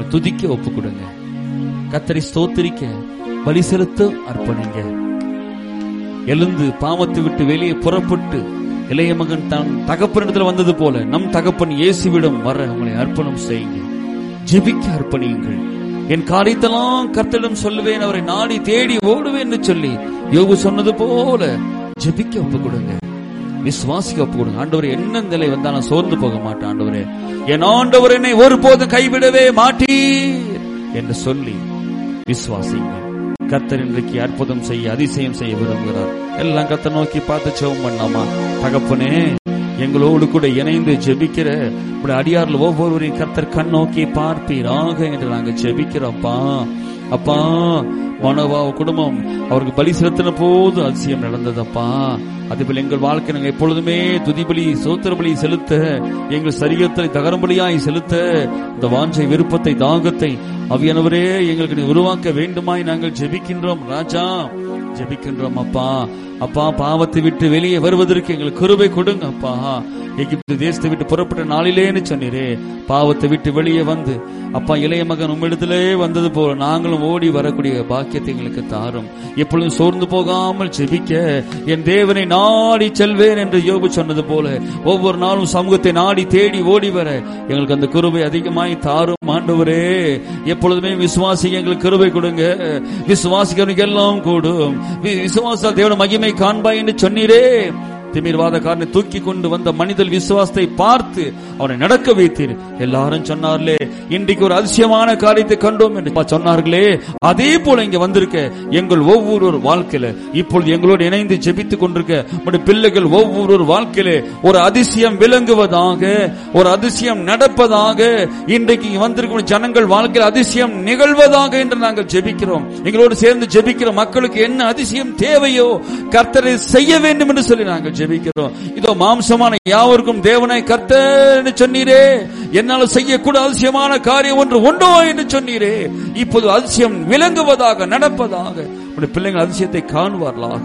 துதிக்க ஒப்பு கொடுங்க கத்தரை ஸ்தோத்திரிக்க பலி செலுத்த அர்ப்பணிங்க எழுந்து பாவத்தை விட்டு வெளியே புறப்பட்டு இளைய மகன் தன் தகப்பனிடத்துல வந்தது போல நம் தகப்பன் இயேசுவிடம் வர உங்களை அர்ப்பணம் செய்யுங்க ஜெபிக்க அர்ப்பணியுங்கள் என் காரியத்தெல்லாம் கர்த்தரிடம் சொல்லுவேன் அவரை நாடி தேடி ஓடுவேன் என்று சொல்லி யோகு சொன்னது போல ஜெபிக்க ஒப்பு கொடுங்க விசுவாசிக்க ஒப்பு கொடுங்க ஆண்டவர் என்ன நிலை வந்தாலும் சோர்ந்து போக மாட்டேன் ஆண்டவரே என் ஆண்டவர் என்னை ஒருபோதும் கைவிடவே மாட்டீர் என்று சொல்லி விசுவாசிங்க கர்த்தர் இன்றைக்கு அற்புதம் செய்ய அதிசயம் செய்ய விரும்புகிறார் எல்லாம் கர்த்தர் நோக்கி பார்த்து செவம் பண்ணாமா தகப்பனே எங்களோடு கூட இணைந்து ஜெபிக்கிற இப்படி அடியார்ல ஒவ்வொருவரையும் கர்த்தர் கண் நோக்கி பார்ப்பீராக என்று நாங்க ஜெபிக்கிறோம்ப்பா அப்பா மனோவா குடும்பம் அவருக்கு பலி செலுத்தின போது அதிசயம் நடந்ததப்பா அதேபோல் எங்கள் வாழ்க்கை நாங்கள் எப்பொழுதுமே துதிபலி சோத்திர பலி செலுத்த எங்கள் சரீரத்தை தகரம்பலியாய் செலுத்த இந்த வாஞ்சை விருப்பத்தை தாகத்தை அவியானவரே எங்களுக்கு நீ உருவாக்க வேண்டுமாய் நாங்கள் ஜெபிக்கின்றோம் ராஜா ஜெபிக்கின்றோம் அப்பா அப்பா பாவத்தை விட்டு வெளியே வருவதற்கு எங்களுக்கு கிருபை கொடுங்க அப்பா எகிப்து தேசத்தை விட்டு புறப்பட்ட நாளிலேன்னு சொன்னீரே பாவத்தை விட்டு வெளியே வந்து அப்பா இளைய மகன் உம்மிடத்திலே வந்தது போல நாங்களும் ஓடி வரக்கூடிய பாக்கியத்தை எங்களுக்கு தாரும் எப்பொழுதும் சோர்ந்து போகாமல் ஜெபிக்க என் தேவனை நாடி செல்வேன் என்று யோபு சொன்னது போல ஒவ்வொரு நாளும் சமூகத்தை நாடி தேடி ஓடி வர எங்களுக்கு அந்த கிருபை அதிகமாய் தாரும் ஆண்டவரே எப்பொழுதுமே விசுவாசி எங்களுக்கு கிருபை கொடுங்க விசுவாசிக்கிறவனுக்கு எல்லாம் கூடும் வி- விசுவாச தேவன மகிமை காண்பாய் என்று சொன்னீரே திமிர்வாதக்காரனை தூக்கி கொண்டு வந்த மனிதல் விசுவாசத்தை பார்த்து அவனை நடக்க வைத்தீர் எல்லாரும் சொன்னார்களே இன்றைக்கு ஒரு அதிசயமான காரியத்தை கண்டோம் என்று சொன்னார்களே அதே போல இங்க வந்திருக்க எங்கள் ஒவ்வொரு வாழ்க்கையில இப்பொழுது எங்களோடு இணைந்து ஜெபித்துக் கொண்டிருக்க உம்முடைய பிள்ளைகள் ஒவ்வொரு வாழ்க்கையில ஒரு அதிசயம் விளங்குவதாக ஒரு அதிசயம் நடப்பதாக இன்றைக்கு இங்க வந்திருக்கும் ஜனங்கள் வாழ்க்கையில் அதிசயம் நிகழ்வதாக என்று நாங்கள் ஜெபிக்கிறோம் எங்களோடு சேர்ந்து ஜெபிக்கிற மக்களுக்கு என்ன அதிசயம் தேவையோ கர்த்தரை செய்ய வேண்டும் என்று சொல்லி நாங்கள் ஜெபிக்கிறோம் இதோ மாம்சமான யாவருக்கும் தேவனை கர்த்தர் சொன்னீரே என்னால் செய்யக்கூட அதிசயமான காரியம் ஒன்று உண்டோ என்று சொன்னீரே இப்போது அதிசயம் விளங்குவதாக நடப்பதாக உடைய பிள்ளைகள் அதிசயத்தை காணுவார்களாக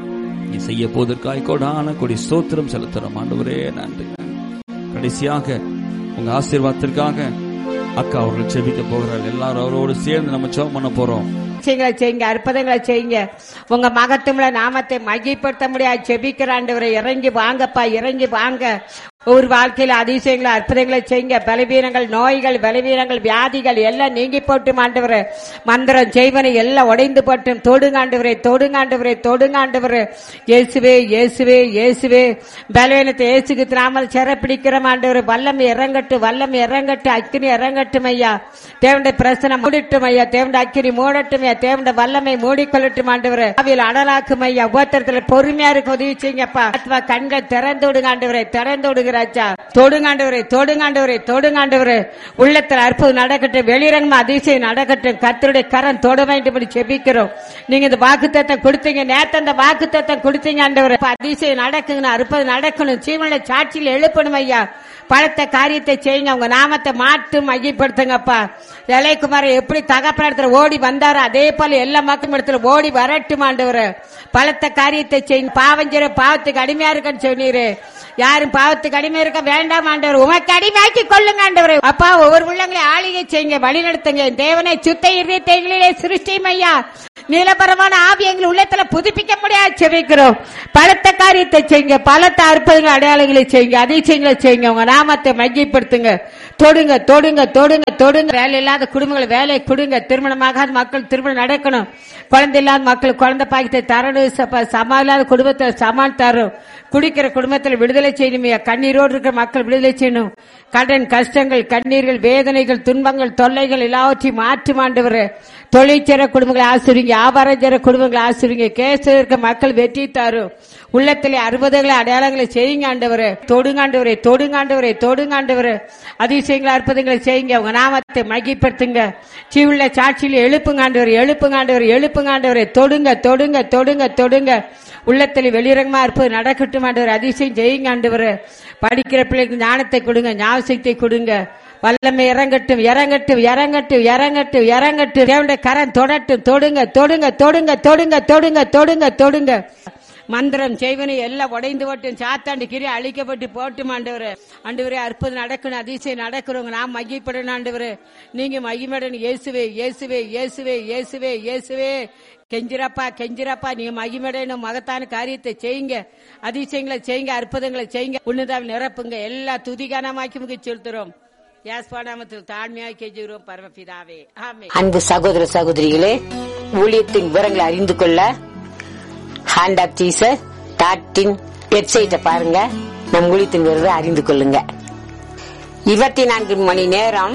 நீ செய்ய போவதற்காய் கோடான கொடி ஸ்தோத்திரம் செலுத்துறோம் ஆண்டவரே நன்றி கடைசியாக உங்க ஆசீர்வாதத்திற்காக அக்கா அவர்கள் செபிக்க போகிறார்கள் எல்லாரும் அவரோடு சேர்ந்து நம்ம ஜெபம் பண்ண போறோம் அதிசயங்களை செய்யுங்க அற்புதங்களை செய்யுங்க உங்க மகத்துவமுள்ள நாமத்தை மகிப்படுத்த முடியாது செபிக்கிறாண்டவரை இறங்கி வாங்கப்பா இறங்கி வாங்க ஒரு வாழ்க்கையில அதிசயங்களை அற்புதங்களை செய்யுங்க பலவீனங்கள் நோய்கள் பலவீனங்கள் வியாதிகள் எல்லாம் நீங்கி போட்டு ஆண்டவரே மந்திரம் செய்வனை எல்லாம் உடைந்து போட்டும் தொடுங்காண்டவரே தொடுங்காண்டவரே தொடுங்காண்டவரே இயேசுவே இயேசுவே இயேசுவே பலவீனத்தை இயேசுக்கு நாமல் சிறப்பிடிக்கிற ஆண்டவரே வல்லம் இறங்கட்டும் வல்லம் இறங்கட்டும் அக்கினி இறங்கட்டும் ஐயா தேவண்ட பிரசனம் மூடிட்டும் ஐயா தேவண்ட அக்கினி மூடட்டும் ஐயா தேவண்ட வல்லமை மூடிக்கொள்ளட்டும் ஆண்டவரே அவையில் அடலாக்கும் ஐயா உபத்திரத்துல பொறுமையா இருக்க உதவி செய்யுங்கப்பா ஆத்மா கண்கள் திறந்து விடுங்க ஆண்டவரே திறந்து விடுகிறாச்சா தொடுங்காண்டவரே தொடுங்காண்டவரே தொடுங்காண்டவரே உள்ளத்துல அற்புதம் நடக்கட்டும் வெளிரங்கமா அதிசயம் நடக்கட்டும் கர்த்தருடைய கரம் தொட வேண்டும் என்று செபிக்கிறோம் நீங்க இந்த வாக்கு தத்தம் கொடுத்தீங்க நேத்து அந்த வாக்கு தத்தம் கொடுத்தீங்க ஆண்டவரே இப்ப அதிசயம் நடக்குங்கன்னு அற்புதம் நடக்கணும் சீவன சாட்சியில் எழுப்பணும் ஐயா பலத்த காரியத்தை செய்யுங்க உங்க நாமத்தை மாற்றும் மையப்படுத்துங்கப்பா இளையகுமார் எப்படி தகப்பன ஓடி வந்தாரோ அதே போல எல்லா மக்களும் இடத்துல ஓடி வரட்டும் ஆண்டவர் பலத்த காரியத்தை செய்யுங்க பாவஞ்சர பாவத்துக்கு அடிமையா இருக்கன்னு சொன்னீரு யாரும் பாவத்துக்கு அடிமை இருக்க வேண்டாம் ஆண்டவர் உமக்கு அடிமையாக்கி கொள்ளுங்க ஆண்டவர் அப்பா ஒவ்வொரு உள்ளங்களை ஆளிகை செய்யுங்க வழி நடத்துங்க தேவனை சுத்த இருதயங்களிலே சிருஷ்டியும் ஐயா நீலபரமான ஆவி எங்கள் உள்ளத்துல புதுப்பிக்க முடியாது செவிக்கிறோம் பலத்த காரியத்தை செய்யுங்க பலத்த அற்புதங்கள் அடையாளங்களை செய்யுங்க அதிசயங்களை செய்யுங்க உங்க நாமத்தை மையப்படுத்துங்க தொடுங்க தொடுங்க தொடுங்க தொடுங்க வேலை இல்லாத குடும்பங்களை வேலை கொடுங்க திருமணமாகாத மக்கள் திருமணம் நடக்கணும் குழந்தை இல்லாத மக்கள் குழந்தை பாக்கியத்தை தரணும் ச- சமா இல்லாத குடும்பத்தை சமான் தரும் குடிக்கிற குடும்பத்தில் விடுதலை செய்யணும் கண்ணீரோடு இருக்கிற மக்கள் விடுதலை செய்யணும் கடன் கஷ்டங்கள் கண்ணீர்கள் வேதனைகள் துன்பங்கள் தொல்லைகள் எல்லாவற்றையும் மாற்றி மாண்டவர் தொழிற்சர குடும்பங்களை ஆசிரிங்க வியாபாரஞ்சர குடும்பங்களை ஆசிரிங்க கேஸ் இருக்க மக்கள் வெற்றி தரும் உள்ளத்திலே அறுபதுகளை அடையாளங்களை செய்யுங்க ஆண்டவரே தொடுங்காண்டவரே தொடுங்காண்டவரே தொடுங்காண்டவரே அதிசயங்களை அற்புதங்களை செய்யுங்க உங்க நாமத்தை மகிப்படுத்துங்க சீவுள்ள சாட்சியில் எழுப்புங்காண்டவர் எழுப்புங்காண்டவர் எழுப்புங்காண்டவரே தொடுங்க தொடுங்க தொடுங்க தொடுங்க உள்ளத்தில் வெளிரங்கமா இருப்பது நடக்கட்டும் ஆண்டவர் அதிசயம் செய்யுங்க ஆண்டவர் படிக்கிற பிள்ளைக்கு ஞானத்தை கொடுங்க ஞாபகத்தை கொடுங்க வல்லமை இறங்கட்டும் இறங்கட்டும் இறங்கட்டும் இறங்கட்டும் இறங்கட்டும் தேவனுடைய கரம் தொடட்டும் தொடுங்க தொடுங்க தொடுங்க தொடுங்க தொடுங்க தொடுங்க தொடுங்க மந்திரம் செய்வனை எல்லாம் உடைந்து போட்டும் சாத்தாண்டு கிரி அழிக்கப்பட்டு போட்டும் ஆண்டவரே ஆண்டவரே அற்புதம் நடக்கணும் அதிசயம் நடக்கிறவங்க நான் மையப்படணும் ஆண்டவரே நீங்க மையப்படணும் இயேசுவே இயேசுவே இயேசுவே இயேசுவே இயேசுவே கெஞ்சிரப்பா கெஞ்சிரப்பா நீங்க மகிமடையணும் மகத்தான காரியத்தை செய்யுங்க அதிசயங்களை செய்யுங்க அற்புதங்களை செய்யுங்க உன்னதாவில் நிரப்புங்க எல்லா துதிகானமாக்கி முக செலுத்துறோம் யாஸ்பானாமத்தில் தாழ்மையாய் கெஞ்சுகிறோம் பரமபிதாவே ஆமே அன்பு சகோதர சகோதரிகளே ஊழியத்தின் விவரங்களை அறிந்து கொள்ள ஹேண்ட் ஆப் ஜீசஸ் டாட்டின் வெப்சைட்டை பாருங்க நம் ஊழியத்தின் விவரத்தை அறிந்து கொள்ளுங்க இருபத்தி நான்கு மணி நேரம்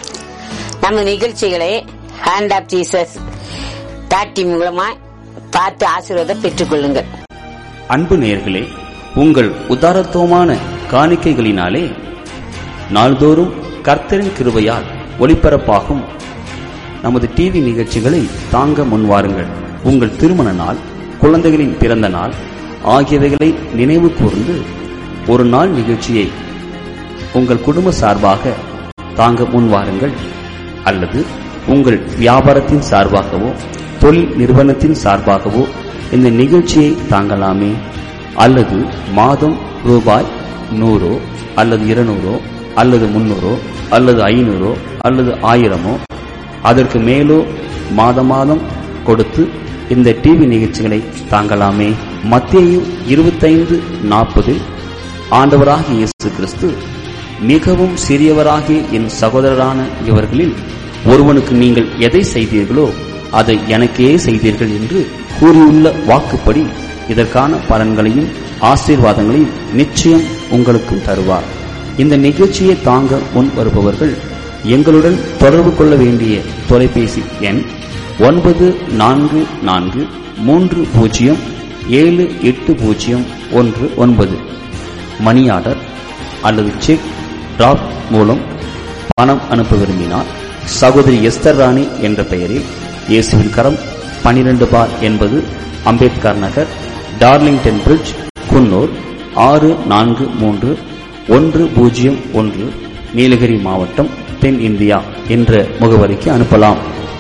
நம்ம நிகழ்ச்சிகளை ஹேண்ட் ஆப் ஜீசஸ் டாட்டின் மூலமா பார்த்து ஆசீர்வாதம் பெற்றுக் கொள்ளுங்கள் அன்பு நேயர்களே உங்கள் உதாரத்துவமான காணிக்கைகளினாலே நாள்தோறும் கர்த்தரின் கிருபையால் ஒளிபரப்பாகும் நமது டிவி நிகழ்ச்சிகளை தாங்க முன்வாருங்கள் உங்கள் திருமண நாள் குழந்தைகளின் பிறந்த நாள் ஆகியவைகளை நினைவு கூர்ந்து ஒரு நாள் நிகழ்ச்சியை உங்கள் குடும்ப சார்பாக தாங்க முன்வாருங்கள் அல்லது உங்கள் வியாபாரத்தின் சார்பாகவோ தொழில் நிறுவனத்தின் சார்பாகவோ இந்த நிகழ்ச்சியை தாங்கலாமே அல்லது மாதம் ரூபாய் நூறோ அல்லது இருநூறோ அல்லது முன்னூறோ அல்லது ஐநூறோ அல்லது ஆயிரமோ அதற்கு மேலோ மாத மாதம் கொடுத்து இந்த டிவி நிகழ்ச்சிகளை தாங்கலாமே மத்தேயு இருபத்தைந்து நாற்பதில் ஆண்டவராகிய இயேசு கிறிஸ்து மிகவும் சிறியவராகிய என் சகோதரரான இவர்களில் ஒருவனுக்கு நீங்கள் எதை செய்தீர்களோ அதை எனக்கே செய்தீர்கள் என்று கூறியுள்ள வாக்குப்படி இதற்கான பலன்களையும் ஆசீர்வாதங்களையும் நிச்சயம் உங்களுக்கும் தருவார் இந்த நிகழ்ச்சியை தாங்க முன் வருபவர்கள் எங்களுடன் தொடர்பு கொள்ள வேண்டிய தொலைபேசி எண் ஒன்பது நான்கு நான்கு மூன்று பூஜ்ஜியம் ஏழு எட்டு பூஜ்ஜியம் ஒன்று ஒன்பது மணி ஆர்டர் அல்லது செக் டிராப் மூலம் பணம் அனுப்ப விரும்பினால் சகோதரி எஸ்தர் ராணி என்ற பெயரில் இயேசுவின் கரம் பனிரெண்டு பார் என்பது அம்பேத்கர் நகர் டார்லிங்டன் பிரிட்ஜ் குன்னூர் ஆறு நான்கு மூன்று ஒன்று பூஜ்ஜியம் ஒன்று நீலகிரி மாவட்டம் தென் இந்தியா என்ற முகவரிக்கு அனுப்பலாம்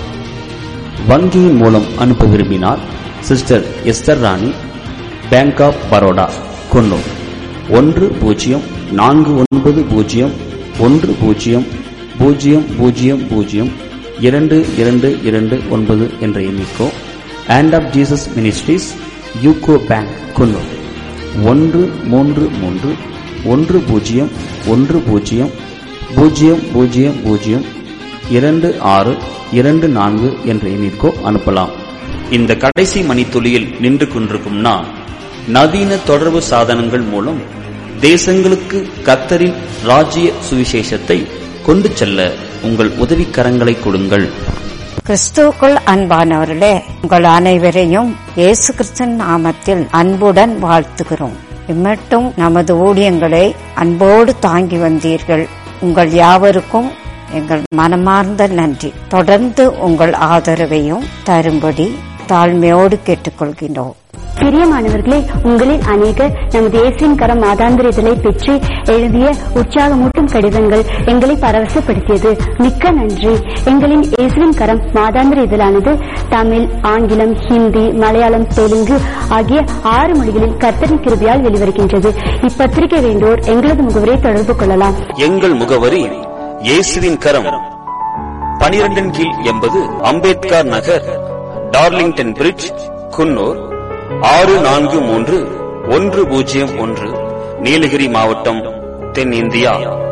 வங்கியின் மூலம் அனுப்ப விரும்பினால் sister Esther Rani bank of Baroda Coonoor ஒன்று பூஜ்ஜியம் நான்கு ஒன்பது பூஜ்ஜியம் ஒன்று பூஜ்ஜியம் பூஜ்ஜியம் பூஜ்ஜியம் பூஜ்ஜியம் இரண்டு இரண்டு இரண்டு ஒன்பது என்ற எண்ணிக்கோ hand of Jesus ministries UCO bank Coonoor ஒன்று மூன்று மூன்று ஒன்று பூஜ்ஜியம் ஒன்று பூஜ்ஜியம் பூஜ்ஜியம் பூஜ்ஜியம் பூஜ்ஜியம் இரண்டு ஆறு இரண்டு நான்கு என்ற எண்ணிற்கோ அனுப்பலாம் இந்த கடைசி மணித்துளியில் நின்று கொண்டிருக்கும் நான் நவீன தொடர்பு சாதனங்கள் மூலம் தேசங்களுக்கு கத்தரின் ராஜ்ய சுவிசேஷத்தை கொண்டு செல்ல உங்கள் உதவிக்கரங்களை கொடுங்கள் கிறிஸ்துவுக்குள் அன்பானவர்களே உங்கள் அனைவரையும் இயேசு கிறிஸ்தன் நாமத்தில் அன்புடன் வாழ்த்துகிறோம் இம்மட்டும் நமது ஊழியங்களை அன்போடு தாங்கி வந்தீர்கள் உங்கள் யாவருக்கும் எங்கள் மனமார்ந்த நன்றி தொடர்ந்து உங்கள் ஆதரவையும் தரும்படி தாழ்மையோடு கேட்டுக்கொள்கின்றோம் பிரியமானவர்களே உங்களில் அநேகர் நமது இயேசுவின் கரம் மாதாந்திர இதழை பெற்று எழுதிய உற்சாகமூட்டும் கடிதங்கள் எங்களை பரவசப்படுத்தியது மிக்க நன்றி எங்களின் இயேசுவின் கரம் மாதாந்திர இதழானது தமிழ் ஆங்கிலம் ஹிந்தி மலையாளம் தெலுங்கு ஆகிய ஆறு மொழிகளில் கர்த்தரின் கிருபியால் வெளிவருகின்றது இப்பத்திரிகை வேண்டோர் எங்களது முகவரை தொடர்பு கொள்ளலாம் எங்கள் முகவரி இயேசுவின் கரம் பனிரெண்டின் கீழ் எண்பது அம்பேத்கர் நகர் டார்லிங்டன் பிரிட்ஜ் குன்னூர் ஆறு நான்கு மூன்று ஒன்று பூஜ்ஜியம் ஒன்று நீலகிரி மாவட்டம் தென்னிந்தியா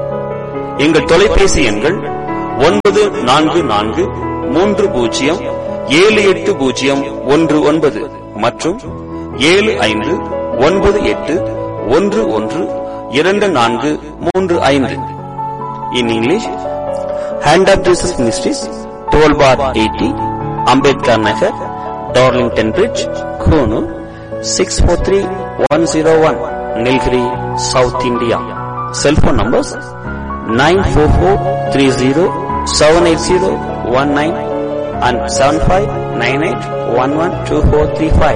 எங்கள் தொலைபேசி எண்கள் ஒன்பது நான்கு நான்கு மூன்று பூஜ்ஜியம் ஏழு எட்டு பூஜ்ஜியம் ஒன்று ஒன்பது மற்றும் ஏழு ஐந்து ஒன்பது எட்டு ஒன்று ஒன்று இரண்டு நான்கு மூன்று ஐந்து in English hand of Jesus ministries twelve bar eighty Ambedkar Nagar Darlington bridge Coonoor six four three one zero one Nilgiri south India cellphone numbers nine four four three zero seven eight zero one nine and seven five nine eight one one two four three five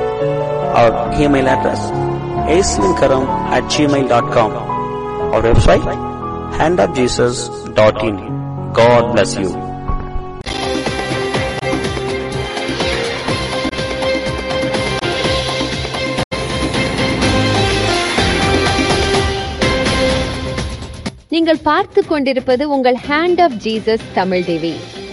our email address aslingaram at gmail dot com our website hand of Jesus dot in god plus you நீங்கள் பார்த்து கொண்டிருப்பது உங்கள் hand of Jesus Tamil TV